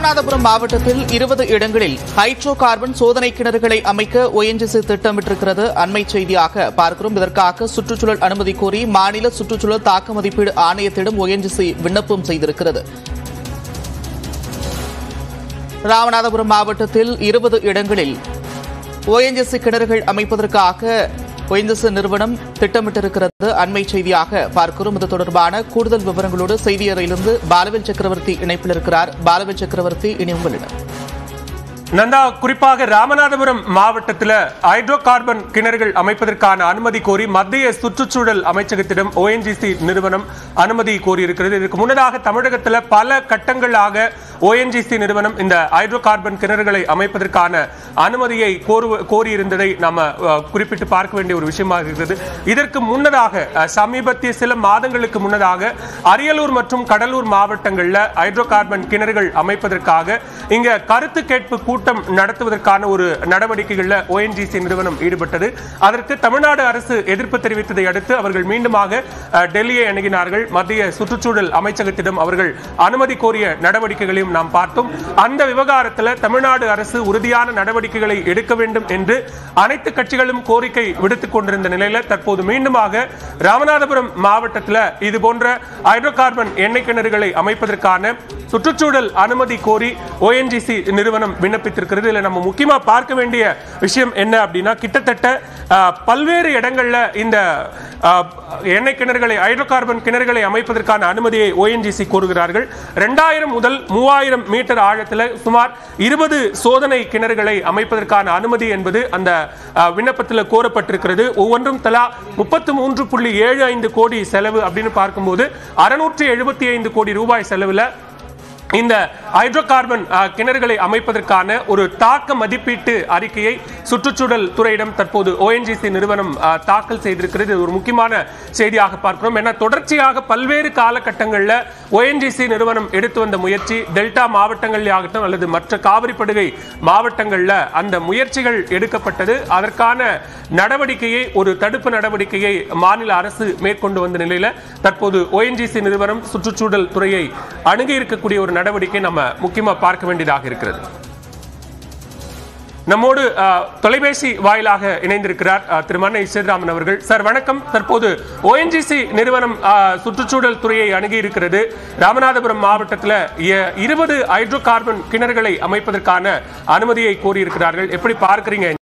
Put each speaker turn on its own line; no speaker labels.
ராமநாதபுரம் மாவட்டத்தில் இருபது இடங்களில் ஹைட்ரோ கார்பன் சோதனை கிணறுகளை அமைக்க ஒஎன்ஜிசி திட்டமிட்டிருக்கிறது அண்மை செய்தியாக பார்க்கிறோம் இதற்காக சுற்றுச்சூழல் அனுமதி கோரி மாநில சுற்றுச்சூழல் தாக்க மதிப்பீடு ஆணையத்திடம் ஒஎன்ஜிசி விண்ணப்பம் செய்திருக்கிறது ராமநாதபுரம் மாவட்டத்தில் இருபது இடங்களில் ஓஎன்ஜிசி கிணறுகள் அமைப்பதற்காக ஒஎன்ஜிசி நிறுவனம் திட்டமிட்டிருக்கிறது அண்மை செய்தியாக பார்க்கிறோம் இது தொடர்பான கூடுதல் விவரங்களோடு செய்தியறையிலிருந்து பாலவேல் சக்கரவர்த்தி இணைப்பில் இருக்கிறார் பாலவேல் சக்கரவர்த்தி இனி உங்களிடம்
நந்தா குறிப்பாக ராமநாதபுரம் மாவட்டத்தில் ஹைட்ரோ கார்பன் கிணறுகள் அமைப்பதற்கான அனுமதி கோரி மத்திய சுற்றுச்சூழல் அமைச்சகத்திடம் ஓஎன்ஜிசி நிறுவனம் அனுமதி கோரியிருக்கிறது இதற்கு முன்னதாக தமிழகத்தில் பல கட்டங்களாக ஓஎன்ஜிசி நிறுவனம் இந்த ஹைட்ரோ கார்பன் கிணறுகளை அமைப்பதற்கான அனுமதியை கோரு கோரியிருந்ததை நாம அஹ், குறிப்பிட்டு பார்க்க வேண்டிய ஒரு விஷயமாக இருக்கிறது இதற்கு முன்னதாக அஹ், சமீபத்திய சில மாதங்களுக்கு முன்னதாக அரியலூர் மற்றும் கடலூர் மாவட்டங்களில் ஹைட்ரோ கார்பன் கிணறுகள் அமைப்பதற்காக இங்க கருத்து கேட்பு கூட்டம் நடத்துவதற்கான ஒரு நடவடிக்கைகளில் ஓஎன்ஜிசி நிறுவனம் ஈடுபட்டது அதற்கு தமிழ்நாடு அரசு எதிர்ப்பு தெரிவித்ததை அடுத்து அவர்கள் மீண்டுமாக அஹ், டெல்லியை அணுகினார்கள் மத்திய சுற்றுச்சூழல் அமைச்சகத்திடம் அவர்கள் அனுமதி கோரிய நடவடிக்கைகளையும் நாம் பார்த்தோம் அந்த விவகாரத்தில் தமிழ்நாடு அரசு உறுதியான நடவடிக்கைகளை எடுக்க வேண்டும் என்று அனைத்து கட்சிகளும் கோரிக்கை விடுத்துக் கொண்டிருந்த நிலையில தற்போது மீண்டுமாக ராமநாதபுரம் மாவட்டத்தில் இது போன்ற ஹைட்ரோ கார்பன் எண்ணெய் கிணறுகளை அமைப்பதற்கான சுற்றுச்சூழல் அனுமதி கோரி ஓஎன்ஜிசி நிறுவனம் விண்ணப்பித்திருக்கிறது இதுல நம்ம முக்கியமா பார்க்க வேண்டிய விஷயம் என்ன அப்படின்னா கிட்டத்தட்ட அஹ், பல்வேறு இடங்கள்ல இந்த அஹ், எண்ணெய் கிணறுகளை ஹைட்ரோ கார்பன் கிணறுகளை அமைப்பதற்கான அனுமதியை ஓஎன்ஜிசி கோருகிறார்கள் ரெண்டாயிரம் முதல் மூவாயிரம் மீட்டர் ஆழத்தில் சுமார் இருபது சோதனை கிணறுகளை அமைப்பதற்கான அனுமதி என்பது அந்த அஹ், விண்ணப்பத்தில் கோரப்பட்டிருக்கிறது ஒவ்வொன்றும் தலா முப்பத்து மூன்று புள்ளி ஏழு ஐந்து கோடி செலவு அப்படின்னு பார்க்கும்போது அறுநூற்றி எழுபத்தி ஐந்து கோடி ரூபாய் செலவில் இந்த ஹைட்ரோ கார்பன் அஹ், கிணறுகளை அமைப்பதற்கான ஒரு தாக்க மதிப்பீட்டு அறிக்கையை சுற்றுச்சூழல் துறையிடம் தற்போது ஓஎன்ஜிசி நிறுவனம் அஹ், தாக்கல் செய்திருக்கிறது இது ஒரு முக்கியமான செய்தியாக பார்க்கிறோம் ஏன்னா தொடர்ச்சியாக பல்வேறு காலகட்டங்களில் ஓஎன்ஜிசி நிறுவனம் எடுத்து வந்த முயற்சி டெல்டா மாவட்டங்களில் ஆகட்டும் அல்லது மற்ற காவிரி படுகை மாவட்டங்களில் அந்த முயற்சிகள் எடுக்கப்பட்டது அதற்கான நடவடிக்கையை ஒரு தடுப்பு நடவடிக்கையை மாநில அரசு மேற்கொண்டு வந்த நிலையில தற்போது ஓஎன்ஜிசி நிறுவனம் சுற்றுச்சூழல் துறையை அணுகி இருக்கக்கூடிய ஒரு நடவடிக்கை நம்ம முக்கியமா பார்க்க வேண்டியதாக இருக்கிறது நம்மோடு அஹ், தொலைபேசி வாயிலாக இணைந்திருக்கிறார் அஹ், திரு மன்னை சேதுராமன் அவர்கள் சார் வணக்கம் தற்போது ஓஎன்ஜிசி நிறுவனம் அஹ், சுற்றுச்சூழல் துறையை அணுகி இருக்கிறது ராமநாதபுரம் மாவட்டத்தில் இருபது ஹைட்ரோ கார்பன் கிணறுகளை அமைப்பதற்கான அனுமதியை கோரியிருக்கிறார்கள் எப்படி பார்க்கறீங்க